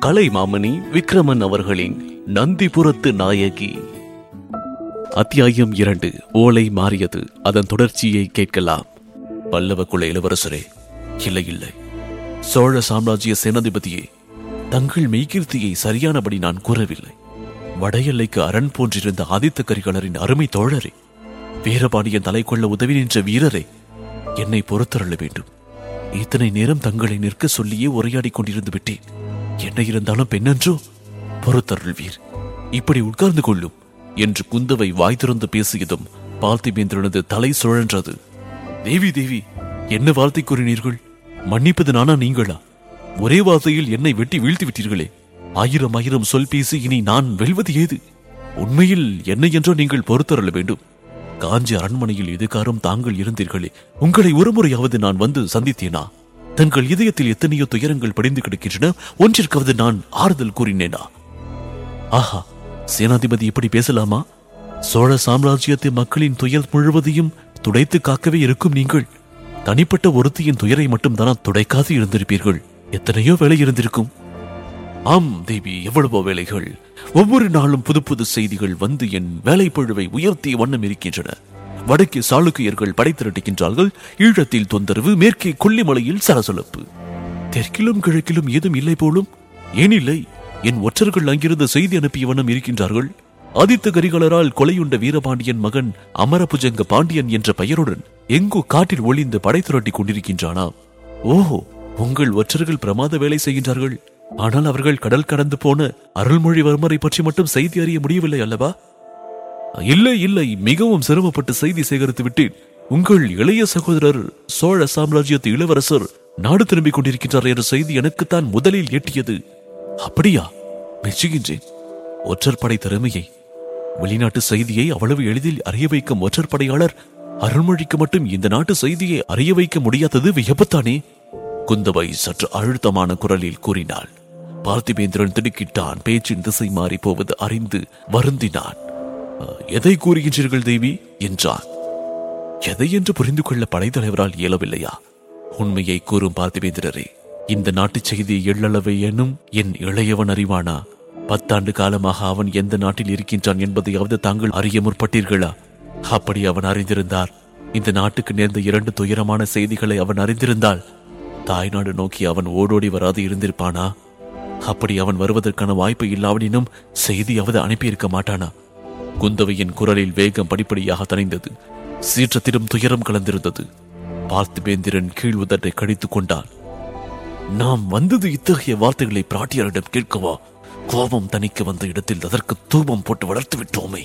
கலை மாமணி விக்ரமன் அவர்களின் நந்திபுரத்து நாயகி அத்தியாயம் இரண்டு ஓலை மாறியது அதன் தொடர்ச்சியை கேட்கலாம் பல்லவ குல இளவரசரே இல்லை இல்லை சோழ சாம்ராஜ்ய சேனாதிபதியே தங்கள் மெய்கீர்த்தியை சரியானபடி நான் கூறவில்லை வட எல்லைக்கு அரண் போன்றிருந்த ஆதித்த கரிகாலரின் அருமை தோழரே வீரபாண்டியன் தலை கொள்ள உதவி நின்ற வீரரே என்னை பொறுத்தருள வேண்டும் இத்தனை நேரம் தங்களை நிற்க சொல்லியே உரையாடிக் கொண்டிருந்து விட்டேன் என்ன இருந்தாலும் பெண்ணன்றோ பொறுத்தருள்வீர் இப்படி உட்கார்ந்து கொள்ளும் என்று குந்தவை வாய் திறந்து பேசியதும் பார்த்திபேந்திரனது தலை சுழன்றது தேவி தேவி என்ன வார்த்தை கூறினீர்கள் மன்னிப்பது நானா நீங்களா ஒரே வார்த்தையில் என்னை வெட்டி வீழ்த்தி விட்டீர்களே ஆயிரம் ஆயிரம் சொல் பேசி இனி நான் வெல்வது ஏது உண்மையில் என்ன என்றோ நீங்கள் பொறுத்தருள வேண்டும் காஞ்சி அரண்மனையில் இதுகாரும் தாங்கள் இருந்தீர்களே உங்களை ஒருமுறையாவது நான் வந்து சந்தித்தேனா தங்கள் இதயத்தில் எத்தனையோ துயரங்கள் படிந்து கிடக்கின்றன ஒன்றிற்காவது நான் ஆறுதல் கூறினேனா ஆஹா சேனாதிபதி இப்படி பேசலாமா சோழ சாம்ராஜ்யத்தை மக்களின் துயர் முழுவதையும் துடைத்து காக்கவே இருக்கும் நீங்கள் தனிப்பட்ட ஒருத்தியின் துயரை மட்டும் தானா துடைக்காது இருந்திருப்பீர்கள் எத்தனையோ வேலை இருந்திருக்கும் ஆம் தேவி எவ்வளவோ வேலைகள் ஒவ்வொரு நாளும் புது புது செய்திகள் வந்து என் வேலைப்பழுவை உயர்த்திய வண்ணம் இருக்கின்றன வடக்கே சாளுக்கியர்கள் படை திரட்டுகின்றார்கள் ஈழத்தில் தொந்தரவு மேற்கே கொல்லிமலையில் சலசலப்பு தெற்கிலும் கிழக்கிலும் ஏதும் இல்லை போலும் ஏன் இல்லை என் ஒற்றர்கள் அங்கிருந்து செய்தி அனுப்பிய வண்ணம் இருக்கின்றார்கள் ஆதித்த கரிகாலரால் கொலையுண்ட வீரபாண்டியன் மகன் அமரபுஜங்க பாண்டியன் என்ற பெயருடன் எங்கோ காட்டில் ஒளிந்து படை திரட்டிக் கொண்டிருக்கின்றானா ஓஹோ உங்கள் ஒற்றர்கள் பிரமாத வேலை செய்கின்றார்கள் ஆனால் அவர்கள் கடல் கடந்து போன அருள்மொழிவர்மரை பற்றி மட்டும் செய்தி அறிய முடியவில்லை அல்லவா இல்லை இல்லை மிகவும் சிரமப்பட்டு செய்தி சேகரித்து விட்டேன் உங்கள் இளைய சகோதரர் சோழ சாம்ராஜ்யத்து இளவரசர் நாடு திரும்பிக் கொண்டிருக்கின்றார் என்ற செய்தி எனக்குத்தான் முதலில் எட்டியது அப்படியா மெச்சுகின்றேன் ஒற்றர் படை திறமையை வெளிநாட்டு செய்தியை அவ்வளவு எளிதில் அறிய வைக்கும் ஒற்றர் படையாளர் அருள்மொழிக்கு மட்டும் இந்த நாட்டு செய்தியை அறிய வைக்க முடியாதது வியப்புத்தானே குந்தவை சற்று அழுத்தமான குரலில் கூறினாள் பார்த்திபேந்திரன் திடுக்கிட்டான் பேச்சின் திசை மாறி போவது அறிந்து வருந்தினான் "அஹ், எதை கூறுகின்றீர்கள் தேவி என்றான் எதை என்று புரிந்து கொள்ள படைத்தலைவரால் இயலவில்லையா உண்மையை கூறும் பார்த்திபேந்திரரே இந்த நாட்டுச் செய்தி எள்ளளவை எனும் என் இளையவன் அறிவானா பத்தாண்டு காலமாக அவன் எந்த நாட்டில் இருக்கின்றான் என்பதையாவது தாங்கள் அறிய முற்பட்டீர்களா அப்படி அவன் அறிந்திருந்தார் இந்த நாட்டுக்கு நேர்ந்த இரண்டு துயரமான செய்திகளை அவன் அறிந்திருந்தால் தாய்நாடு நோக்கி அவன் ஓடோடி வராது இருந்திருப்பானா அப்படி அவன் வருவதற்கான வாய்ப்பு இல்லாவிடினும் செய்தியாவது அனுப்பியிருக்க மாட்டானா குந்தவையின் குரலில் வேகம் படிப்படியாக தணிந்தது சீற்றத்திலும் துயரம் கலந்திருந்தது பார்த்திபேந்திரன் கீழ் உதட்டை கடித்துக் கொண்டான் நாம் வந்தது இத்தகைய வார்த்தைகளை பிராட்டியாரிடம் கேட்கவா கோபம் தணிக்க வந்த இடத்தில் அதற்கு தூபம் போட்டு வளர்த்து விட்டோமே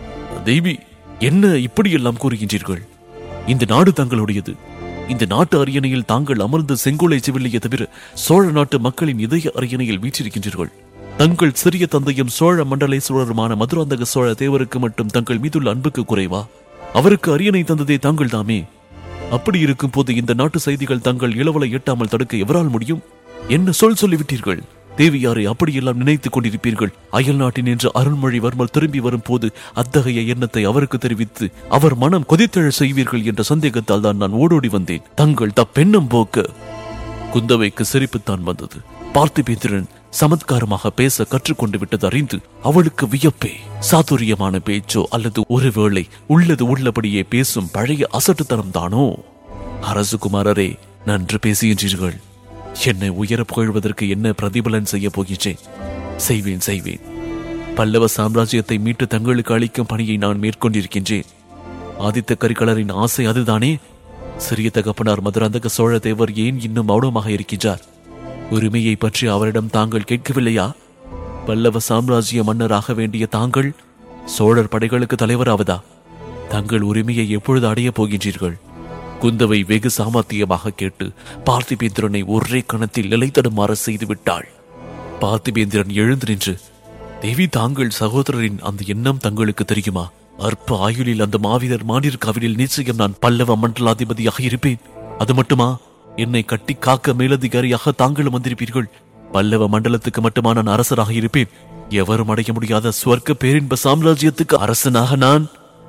தேவி என்ன இப்படியெல்லாம் கூறுகின்றீர்கள் இந்த நாடு தங்களுடையது இந்த நாட்டு அரியணையில் தாங்கள் அமர்ந்து செங்கோலை செவில்லையே தவிர சோழ நாட்டு மக்களின் இதய அரியணையில் வீற்றிருக்கின்றீர்கள் தங்கள் சிறிய தந்தையும் சோழ மண்டலேஸ்வரருமான மதுராந்தக சோழ தேவருக்கு மட்டும் தங்கள் மீதுள்ள அன்புக்கு குறைவா அவருக்கு அரியணை தந்ததே தாங்கள் தாமே அப்படி இருக்கும் போது இந்த நாட்டு செய்திகள் தங்கள் இளவலை எட்டாமல் தடுக்க எவரால் முடியும் என்ன சொல் சொல்லிவிட்டீர்கள் தேவியாரை அப்படியெல்லாம் நினைத்துக் கொண்டிருப்பீர்கள் அயல் நாட்டின் என்று அருள்மொழிவர்மர் திரும்பி வரும் போது அத்தகைய எண்ணத்தை அவருக்கு தெரிவித்து அவர் மனம் கொதித்தெழ செய்வீர்கள் என்ற சந்தேகத்தால் தான் நான் ஓடோடி வந்தேன் தங்கள் தப்பெண்ணம் போக்க குந்தவைக்கு சிரிப்புத்தான் வந்தது பார்த்திபேந்திரன் சமத்காரமாக பேச கற்றுக்கொண்டு விட்டது அறிந்து அவளுக்கு வியப்பே சாதுரியமான பேச்சோ அல்லது ஒருவேளை உள்ளது உள்ளபடியே பேசும் பழைய அசட்டுத்தனம் தானோ அரசுகுமாரரே நன்று பேசுகின்றீர்கள் என்னை உயர புகழ்வதற்கு என்ன பிரதிபலன் செய்ய போகின்றேன் செய்வேன் செய்வேன் பல்லவ சாம்ராஜ்யத்தை மீட்டு தங்களுக்கு அளிக்கும் பணியை நான் மேற்கொண்டிருக்கின்றேன் ஆதித்த கரிகாலரின் ஆசை அதுதானே சிறிய தகப்பனார் மதுராந்தக சோழ தேவர் ஏன் இன்னும் மௌனமாக இருக்கின்றார் உரிமையை பற்றி அவரிடம் தாங்கள் கேட்கவில்லையா பல்லவ சாம்ராஜ்ய மன்னராக வேண்டிய தாங்கள் சோழர் படைகளுக்கு தலைவராவதா தங்கள் உரிமையை எப்பொழுது அடையப் போகின்றீர்கள் குந்தவை வெகு சாமர்த்தியமாக கேட்டு பார்த்திபேந்திரனை ஒரே கணத்தில் நிலைத்தடுமாற செய்து விட்டாள் பார்த்திபேந்திரன் எழுந்து நின்று தேவி தாங்கள் சகோதரரின் அந்த எண்ணம் தங்களுக்கு தெரியுமா அற்ப ஆயுளில் அந்த மாவீரர் மாநிற்காவிலில் நிச்சயம் நான் பல்லவ மண்டலாதிபதியாக இருப்பேன் அது மட்டுமா என்னை கட்டி காக்க மேலதிகாரியாக தாங்களும் வந்திருப்பீர்கள் பல்லவ மண்டலத்துக்கு மட்டுமா நான் அரசராக இருப்பேன் எவரும் அடைய முடியாத ஸ்வர்க்க பேரின்ப சாம்ராஜ்யத்துக்கு அரசனாக நான்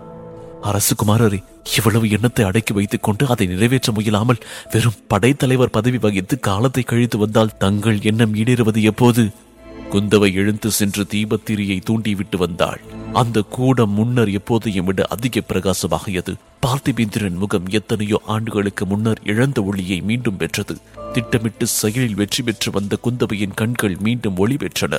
அரசுகுமாரரே இவ்வளவு எண்ணத்தை அடக்கி வைத்துக் கொண்டு அதை நிறைவேற்ற முயலாமல் வெறும் படைத்தலைவர் பதவி வகித்து காலத்தை கழித்து வந்தால் தங்கள் எண்ணம் ஈடேறுவது எப்போது குந்தவை எழுந்து சென்று தீபத்திரியை தூண்டிவிட்டு வந்தாள் அந்த கூடம் முன்னர் எப்போதையும் விட அதிக பிரகாசமாகியது பார்த்திபேந்திரன் முகம் எத்தனையோ ஆண்டுகளுக்கு முன்னர் இழந்த ஒளியை மீண்டும் பெற்றது திட்டமிட்டு செயலில் வெற்றி பெற்று வந்த குந்தவையின் கண்கள் மீண்டும் ஒளி பெற்றன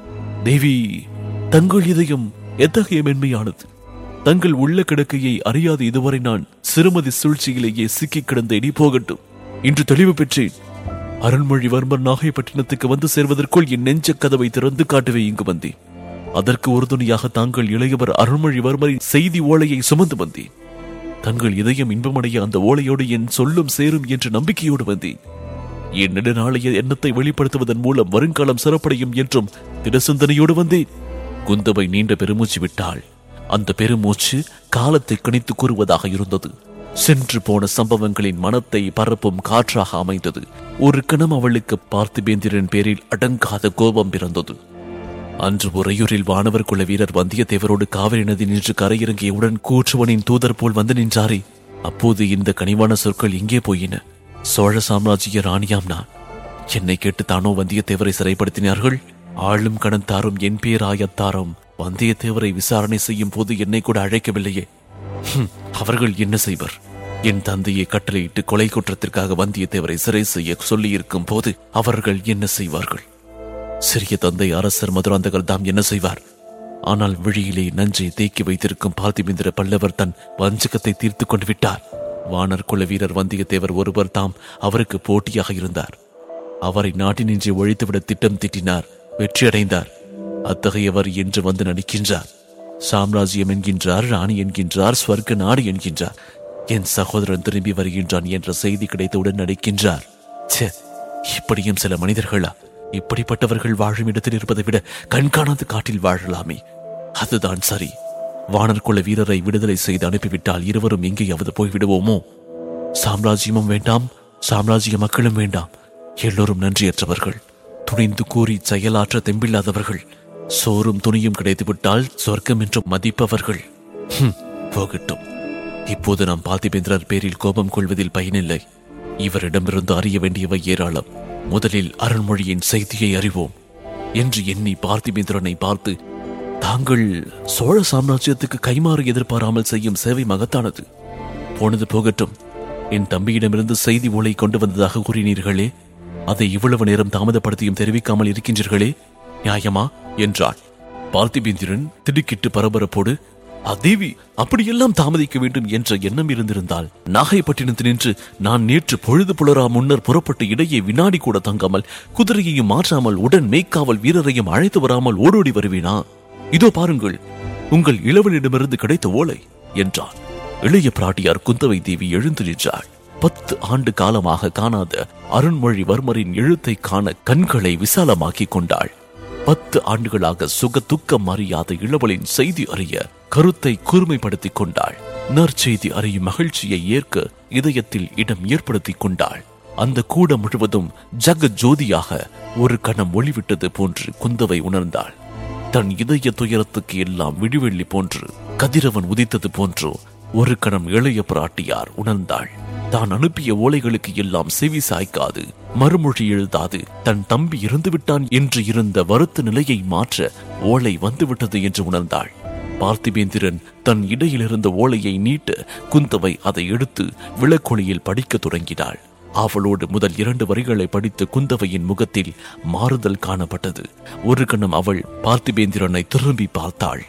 தேவி தங்கள் இதயம் எத்தகைய மென்மையானது தங்கள் உள்ள கிடக்கையை அறியாது இதுவரை நான் சிறுமதி சூழ்ச்சியிலேயே சிக்கிக் கிடந்த இடி போகட்டும் இன்று தெளிவு பெற்றேன் அருண்மொழிவர்மர் நாகைப்பட்டினத்துக்கு வந்து சேர்வதற்குள் என் நெஞ்ச கதவை திறந்து காட்டவே இங்கு வந்தேன் அதற்கு உறுதுணையாக தாங்கள் இளையவர் அருள்மொழிவர்மரின் செய்தி ஓலையை சுமந்து வந்தேன் தங்கள் இதயம் இன்பமடைய அந்த ஓலையோடு என் சொல்லும் சேரும் என்ற நம்பிக்கையோடு வந்தேன் என் நெடுநாளைய எண்ணத்தை வெளிப்படுத்துவதன் மூலம் வருங்காலம் சிறப்படையும் என்றும் திடசிந்தனையோடு வந்தேன் குந்தவை நீண்ட பெருமூச்சு விட்டாள் அந்த பெருமூச்சு காலத்தை கணித்து கூறுவதாக இருந்தது சென்று போன சம்பவங்களின் மனத்தை பரப்பும் காற்றாக அமைந்தது ஒரு கணம் அவளுக்கு பார்த்திபேந்திரன் பேரில் அடங்காத கோபம் பிறந்தது அன்று உறையூரில் வானவர் குல வீரர் வந்தியத்தேவரோடு காவிரி நதி நின்று கரையிறங்கியவுடன் கூற்றுவனின் தூதர் போல் வந்து நின்றாரே அப்போது இந்த கனிவான சொற்கள் எங்கே போயின சோழ சாம்ராஜ்ய ராணியாம் நான் என்னை கேட்டு தானோ வந்தியத்தேவரை சிறைப்படுத்தினார்கள் ஆளும் கடந்தாரும் என் பேராயத்தாரும் வந்தியத்தேவரை விசாரணை செய்யும் போது என்னை கூட அழைக்கவில்லையே ஹும், அவர்கள் என்ன செய்வர் என் தந்தையை கட்டளையிட்டு கொலை குற்றத்திற்காக வந்தியத்தேவரை சிறை செய்ய சொல்லியிருக்கும் போது அவர்கள் என்ன செய்வார்கள் சிறிய தந்தை அரசர் மதுராந்தகர் தாம் என்ன செய்வார் ஆனால் விழியிலே நஞ்சை தேக்கி வைத்திருக்கும் பார்த்திபேந்திர பல்லவர் தன் வஞ்சகத்தை தீர்த்து கொண்டு விட்டார் வானர் குல வீரர் வந்தியத்தேவர் ஒருவர் தாம் அவருக்கு போட்டியாக இருந்தார் அவரை நாட்டினின்றி ஒழித்துவிட திட்டம் தீட்டினார் வெற்றியடைந்தார் அத்தகையவர் என்று வந்து நடிக்கின்றார் சாம்ராஜ்யம் என்கின்றார் ராணி என்கின்றார் ஸ்வர்க்க நாடு என்கின்றார் என் சகோதரன் திரும்பி வருகின்றான் என்ற செய்தி கிடைத்தவுடன் நடிக்கின்றார் ச்சே இப்படியும் சில மனிதர்களா இப்படிப்பட்டவர்கள் வாழும் இடத்தில் இருப்பதை விட கண்காணாத காட்டில் வாழலாமே அதுதான் சரி வானர் குல வீரரை விடுதலை செய்து அனுப்பிவிட்டால் இருவரும் எங்கேயாவது போய்விடுவோமோ சாம்ராஜ்யமும் வேண்டாம் சாம்ராஜ்ய மக்களும் வேண்டாம் எல்லோரும் நன்றியற்றவர்கள் துணிந்து கூறி செயலாற்ற தெம்பில்லாதவர்கள் சோறும் துணியும் கிடைத்துவிட்டால் சொர்க்கம் என்று மதிப்பவர்கள் ஹும், போகட்டும் இப்போது நாம் பார்த்திபேந்திரர் பேரில் கோபம் கொள்வதில் பயனில்லை இவரிடமிருந்து அறிய வேண்டியவை ஏராளம் முதலில் அருண்மொழியின் செய்தியை அறிவோம் என்று எண்ணி பார்த்திபேந்திரனை பார்த்து தாங்கள் சோழ சாம்ராஜ்யத்துக்கு கைமாறு எதிர்பாராமல் செய்யும் சேவை மகத்தானது போனது போகட்டும் என் தம்பியிடமிருந்து செய்தி ஓலை கொண்டு வந்ததாக கூறினீர்களே அதை இவ்வளவு நேரம் தாமதப்படுத்தியும் தெரிவிக்காமல் இருக்கின்றீர்களே நியாயமா என்றாள் பார்த்திபேந்திரன் திடுக்கிட்டு பரபரப்போடு அதேவி அப்படியெல்லாம் தாமதிக்க வேண்டும் என்ற எண்ணம் இருந்திருந்தால் நாகைப்பட்டினத்தில் நின்று நான் நேற்று பொழுது புலரா முன்னர் புறப்பட்டு இடையே வினாடி கூட தங்காமல் குதிரையையும் மாற்றாமல் உடன் மேய்க்காவல் வீரரையும் அழைத்து வராமல் ஓடோடி வருவேனா இதோ பாருங்கள் உங்கள் இளவனிடமிருந்து கிடைத்த ஓலை என்றான் இளைய பிராட்டியார் குந்தவை தேவி எழுந்து நின்றாள் பத்து ஆண்டு காலமாக காணாத அருண்மொழிவர்மரின் எழுத்தை காண கண்களை விசாலமாக்கிக் கொண்டாள் பத்து ஆண்டுகளாக சுக துக்கம் அறியாத இளவலின் செய்தி அறிய கருத்தை கூர்மைப்படுத்திக் கொண்டாள் நற்செய்தி அறியும் மகிழ்ச்சியை ஏற்க இதயத்தில் இடம் ஏற்படுத்திக் கொண்டாள் அந்த கூடம் முழுவதும் ஜக ஜோதியாக ஒரு கணம் ஒளிவிட்டது போன்று குந்தவை உணர்ந்தாள் தன் இதய துயரத்துக்கு எல்லாம் விடிவெள்ளி போன்று கதிரவன் உதித்தது போன்று ஒரு கணம் இளைய பிராட்டியார் உணர்ந்தாள் தான் அனுப்பிய ஓலைகளுக்கு எல்லாம் செவி சாய்க்காது மறுமொழி எழுதாது தன் தம்பி இறந்துவிட்டான் என்று இருந்த வருத்த நிலையை மாற்ற ஓலை வந்துவிட்டது என்று உணர்ந்தாள் பார்த்திபேந்திரன் தன் இடையில் இருந்த ஓலையை நீட்ட குந்தவை அதை எடுத்து விளக்கொளியில் படிக்கத் தொடங்கினாள் அவளோடு முதல் இரண்டு வரிகளை படித்த குந்தவையின் முகத்தில் மாறுதல் காணப்பட்டது ஒரு கணம் அவள் பார்த்திபேந்திரனை திரும்பி பார்த்தாள்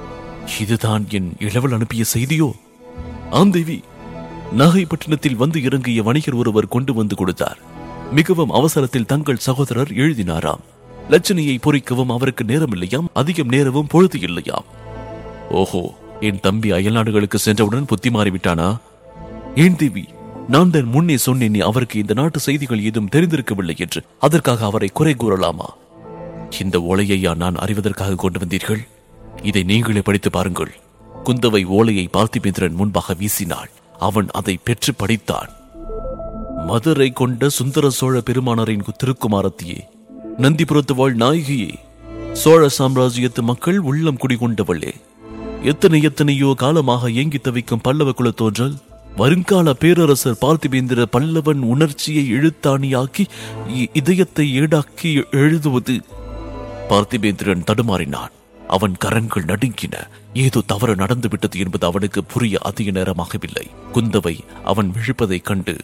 இதுதான் என் இளவல் அனுப்பிய செய்தியோ ஆம் தேவி நாகைப்பட்டினத்தில் வந்து இறங்கிய வணிகர் ஒருவர் கொண்டு வந்து கொடுத்தார் மிகவும் அவசரத்தில் தங்கள் சகோதரர் எழுதினாராம் லட்சணியை பொறிக்கவும் அவருக்கு நேரம் இல்லையாம் அதிகம் நேரமும் பொழுது இல்லையாம் ஓஹோ என் தம்பி அயல்நாடுகளுக்கு சென்றவுடன் புத்தி மாறிவிட்டானா ஏன் தேவி நான் தான் முன்னே சொன்னேனே அவருக்கு இந்த நாட்டு செய்திகள் ஏதும் தெரிந்திருக்கவில்லை என்று அதற்காக அவரை குறை கூறலாமா இந்த ஓலையையா நான் அறிவதற்காக கொண்டு வந்தீர்கள் இதை நீங்களே படித்து பாருங்கள் குந்தவை ஓலையை பார்த்திபேந்திரன் முன்பாக வீசினாள் அவன் அதை பெற்று படித்தான் மதுரை கொண்ட சுந்தர சோழ பெருமானரின் திருக்குமாரத்தியே நந்திபுரத்து வாழ் நாயகியே சோழ சாம்ராஜ்யத்து மக்கள் உள்ளம் குடிகொண்டவளே எத்தனை எத்தனையோ காலமாக ஏங்கி தவிக்கும் பல்லவ குல தோன்றல் வருங்கால பேரரசர் பார்த்திபேந்திர பல்லவன் உணர்ச்சியை எழுத்தாணியாக்கி இ- இதயத்தை ஏடாக்கி எழுதுவது பார்த்திபேந்திரன் தடுமாறினான் அவன் கரங்கள் நடுங்கின ஏதோ தவறு நடந்துவிட்டது என்பது அவனுக்கு புரிய அதிக நேரமாகவில்லை குந்தவை அவன் விழிப்பதைக் கண்டு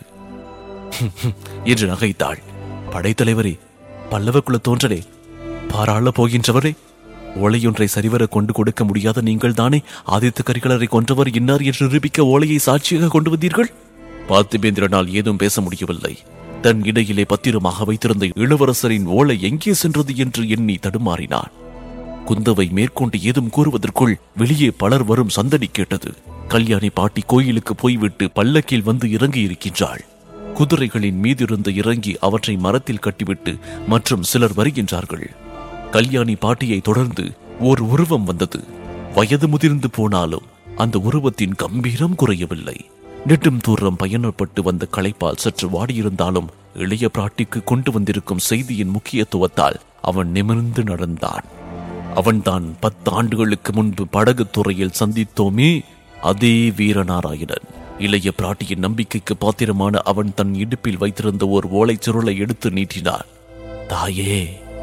என்று நகைத்தாள் படைத்தலைவரே பல்லவ குல தோன்றலே பாராள போகின்றவரே ஓலையொன்றை சரிவர கொண்டு கொடுக்க முடியாத நீங்கள் தானே ஆதித்த கரிகாலரை கொன்றவர் இன்னார் என்று நிரூபிக்க ஓலையை சாட்சியாக கொண்டு வந்தீர்கள் பார்த்திபேந்திரனால் ஏதும் பேச முடியவில்லை தன் இடையிலே பத்திரமாக வைத்திருந்த இளவரசரின் ஓலை எங்கே சென்றது என்று எண்ணி தடுமாறினான் குந்தவை மேற்கொண்டு ஏதும் கூறுவதற்குள் வெளியே பலர் வரும் சந்தடி கேட்டது கல்யாணி பாட்டி கோயிலுக்கு போய்விட்டு பல்லக்கில் வந்து இறங்கி இருக்கின்றாள் குதிரைகளின் மீதிருந்து இறங்கி அவற்றை மரத்தில் கட்டிவிட்டு மற்றும் சிலர் வருகின்றார்கள் கல்யாணி பாட்டியை தொடர்ந்து ஓர் உருவம் வந்தது வயது முதிர்ந்து போனாலும் அந்த உருவத்தின் கம்பீரம் குறையவில்லை நெடும் தூரம் பயணப்பட்டு வந்த களைப்பால் சற்று வாடியிருந்தாலும் இளைய பிராட்டிக்கு கொண்டு வந்திருக்கும் செய்தியின் முக்கியத்துவத்தால் அவன் நிமிர்ந்து நடந்தான் அவன்தான் பத்து ஆண்டுகளுக்கு முன்பு படகு துறையில் சந்தித்தோமே அதே வீரநாராயணன் இளைய பிராட்டியின் நம்பிக்கைக்கு பாத்திரமான அவன் தன் இடுப்பில் வைத்திருந்த ஓர் ஓலைச் சுருளை எடுத்து நீட்டினான் தாயே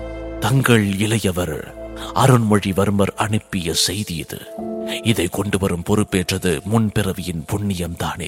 தங்கள் இளையவர் அருண்மொழிவர்மர் அனுப்பிய செய்தி இது இதை கொண்டு வரும் பொறுப்பேற்றது முன்பிறவியின் புண்ணியம்தானே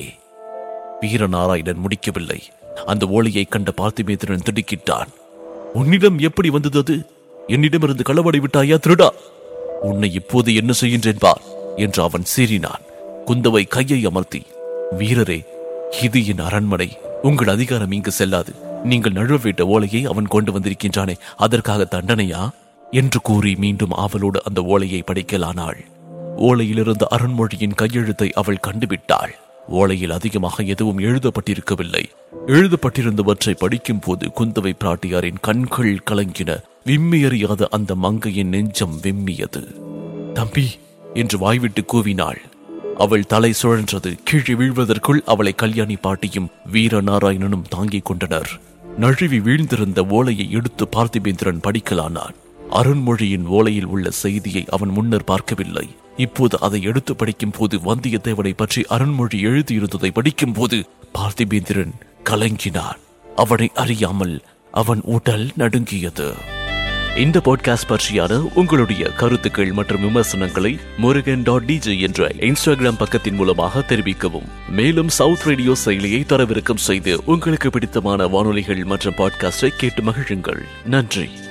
வீரநாராயணன் முடிக்கவில்லை அந்த ஓலையை கண்ட பார்த்திபேந்திரன் திடுக்கிட்டான் உன்னிடம் எப்படி வந்தது அது என்னிடமிருந்து களவாடி விட்டாயா திருடா உன்னை இப்போது என்ன செய்கின்றேன் பார் என்று அவன் சீறினான் குந்தவை கையை அமர்த்தி வீரரே இது என் அரண்மனை உங்கள் அதிகாரம் இங்கு செல்லாது நீங்கள் நழுவவிட்ட ஓலையை அவன் கொண்டு வந்திருக்கின்றானே அதற்காக தண்டனையா என்று கூறி மீண்டும் ஆவலோடு அந்த ஓலையை படிக்கலானாள் ஓலையிலிருந்த அருண்மொழியின் கையெழுத்தை அவள் கண்டுவிட்டாள் ஓலையில் அதிகமாக எதுவும் எழுதப்பட்டிருக்கவில்லை எழுதப்பட்டிருந்தவற்றை படிக்கும் போது குந்தவை பிராட்டியாரின் கண்கள் கலங்கின விம்மியறியாத அந்த மங்கையின் நெஞ்சம் விம்மியது தம்பி என்று வாய்விட்டு கூவினாள் அவள் தலை சுழன்றது கீழே வீழ்வதற்குள் அவளை கல்யாணி பாட்டியும் வீரநாராயணனும் தாங்கிக் கொண்டனர் நழுவி வீழ்ந்திருந்த ஓலையை எடுத்து பார்த்திபேந்திரன் படிக்கலானான் அருண்மொழியின் ஓலையில் உள்ள செய்தியை அவன் முன்னர் பார்க்கவில்லை இப்போது அதை எடுத்து படிக்கும் போது வந்தியத்தேவனை பற்றி அருண்மொழி எழுதியிருந்ததை படிக்கும் போது பார்த்திபேந்திரன் கலங்கினான் அவனை அறியாமல் அவன் உடல் நடுங்கியது இந்த பாட்காஸ்ட் பற்றியான உங்களுடைய கருத்துக்கள் மற்றும் விமர்சனங்களை முருகன் டாட் டிஜே என்ற இன்ஸ்டாகிராம் பக்கத்தின் மூலமாக தெரிவிக்கவும் மேலும் சவுத் ரேடியோ செயலியை தரவிறக்கம் செய்து உங்களுக்கு பிடித்தமான வானொலிகள் மற்றும் பாட்காஸ்டை கேட்டு மகிழுங்கள் நன்றி